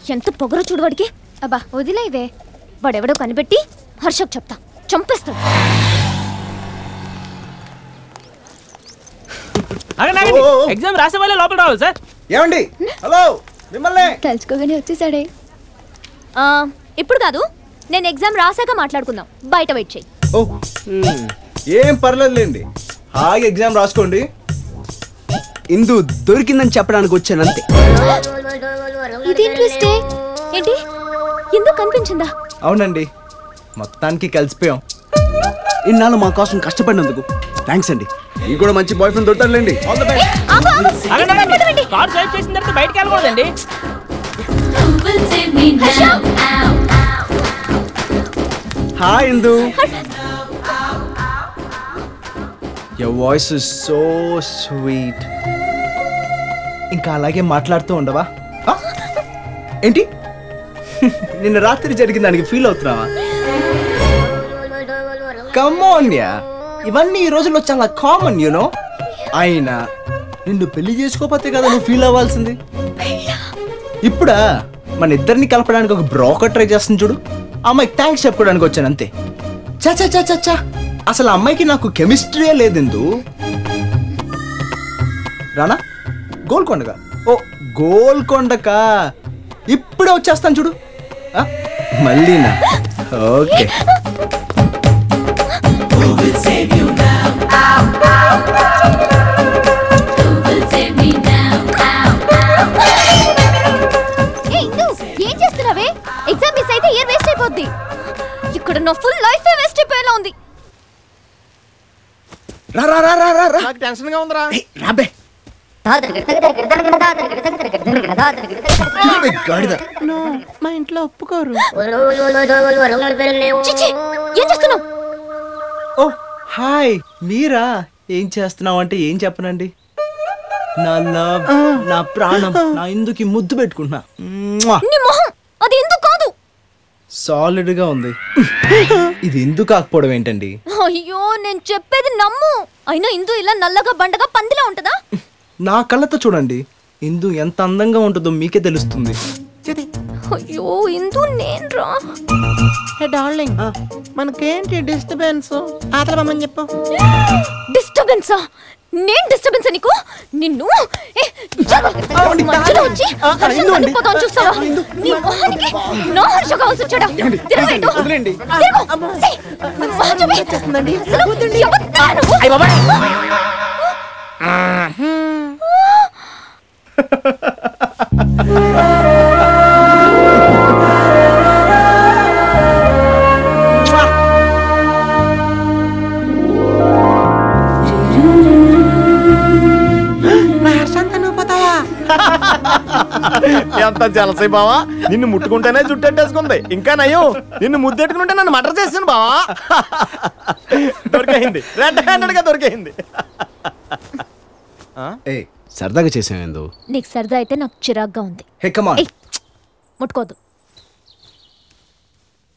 ఎంత పొగరో చూడు వాడికి అబ్బా వదిలేవే వాడెవడో కనిపెట్టి హర్షకు చెప్తా చంపేస్తాడు ఆగండి ఎగ్జామ్ రాసే వాళ్ళే లోపల రావాలి సార్ ఏమండి హలో మిమ్మల్ని తలుచుకోగానే వచ్చేసాడే ఆ, ఇప్పుడు కాదు నేను ఎగ్జామ్ రాసాక మాట్లాడుకుందాం బయట వెయిట్ చేయి ఓ మ్, ఏం పర్లేదులేండి హాయిగా ఎగ్జామ్ రాసుకోండి ఇందు దొరికిందని చెప్పడానికి వచ్చాను అంతే ఇది ఇంట్రెస్టే ఏంటి ఎందుకు కనిపించిందా అవునండి మొత్తానికి కలిసిపోయాం ఇన్నాళ్ళు మా కోసం కష్టపడినందుకు థ్యాంక్స్ అండి ఈ కూడా మంచి బాయ్ ఫ్రెండ్ దొరుకుతాడులేండి ఆల్ ద బెస్ట్ ఆగు, ఆగు. ఆగండి ఆగండి కార్ స్వైప్ చేసిన తర్వాత బయటకు వెళ్ళకూడదండి hi Indu your voice is so sweet ఇంకా అలాగే మాట్లాడుతూ ఉండవా ఆ? ఏంటి నిన్న రాత్రి జరిగిన దానికి ఫీల్ అవుతున్నావా కమ్మోన్యా ఇవన్నీ ఈ రోజుల్లో చాలా కామన్ యూనో అయినా నిన్ను పెళ్లి చేసుకోకపోతే కదా నువ్వు ఫీల్ అవ్వాల్సింది ఇప్పుడా మన ఇద్దరిని కలపడానికి ఒక బ్రోకర్ ట్రై చేస్తుంది చూడు ఆ అమ్మాయికి థ్యాంక్స్ చెప్పుకోవడానికి వచ్చాను అంతే చా చా చా చా చా అసలు ఆ అమ్మాయికి నాకు కెమిస్ట్రీయే లేదెందు రానా గోల్కొండగా ఓ గోల్కొండకా ఇప్పుడే వచ్చేస్తాను చూడు ఆ, మళ్ళీనా ఓకే ఏ ఇందు ఏం చేస్తున్నావే ఎగ్జామ్ మిస్ అయితే ఇయర్ వేస్ట్ అయిపోద్ది ఇక్కడ నా ఫుల్ లైఫ్ వేస్ట్ అయిపోయేలా ఉంది రా రా రా రా రా రా నాకు టెన్షన్ గా ఉందిరా ఏయ్, రాబే రాబే, గాడిద మా ఇంట్లో ఒప్పుకోరు చిచి ఏం చేస్తున్నావు ఓ హాయ్ మీరా ఏం చేస్తున్నావు అంటే ఏం చెప్పనండి నా లవ్ నా ప్రాణం నా ఇందుకి ముద్దు పెట్టుకుంటున్నా నీ మొహం అది ఎందుకు కాదు సాలిడ్ గా ఉంది ఇది ఎందుకు కాకపోవడం ఏంటండి అయ్యో నేను చెప్పేది నమ్ము అయినా ఇందు ఇలా నల్లగా బండగా పందిలా ఉంటదా నా కళ్ళతో చూడండి ఇందు ఎంత అందంగా ఉంటుందో మీకే తెలుస్తుంది అయ్యో ఇందు నేను రా హే డార్లింగ్ మనకేంటి డిస్టర్బెన్స్ ఆతల బొమ్మని చెప్పు డిస్టర్బెన్సా నేను డిస్టర్బెన్స్ నీకు నిన్ను ఏ, జరు. మధ్యలో వచ్చి హర్షం తగ్గిపోతాను చూస్తావా నీ మొహానికి నా హర్ష కావాల్సి వచ్చాడా తిరుగు ఇటు. వదిలేండి తిరుగు. సీ, మొహం చూపి. అసలు ఎవరిదా నువ్వు? నా హర్షంతా నువ్వు పోతావా ఎంత జలసై బావా నిన్ను ముట్టుకుంటేనే జుట్టెట్టేసుకుంది ఇంకా నయ్యం నిన్ను ముద్దెట్టుకుంటే నన్ను మటర్ చేసింది బావా దొరికేయింది రెడ్ హ్యాండెడ్ గా దొరికేయింది ఏ సరదాగా చేసాం ఇందు నీకు సరదా అయితే నాకు చిరాగ్గా ఉంది హే కమాన్ ఏయ్, ముట్టుకోవద్దు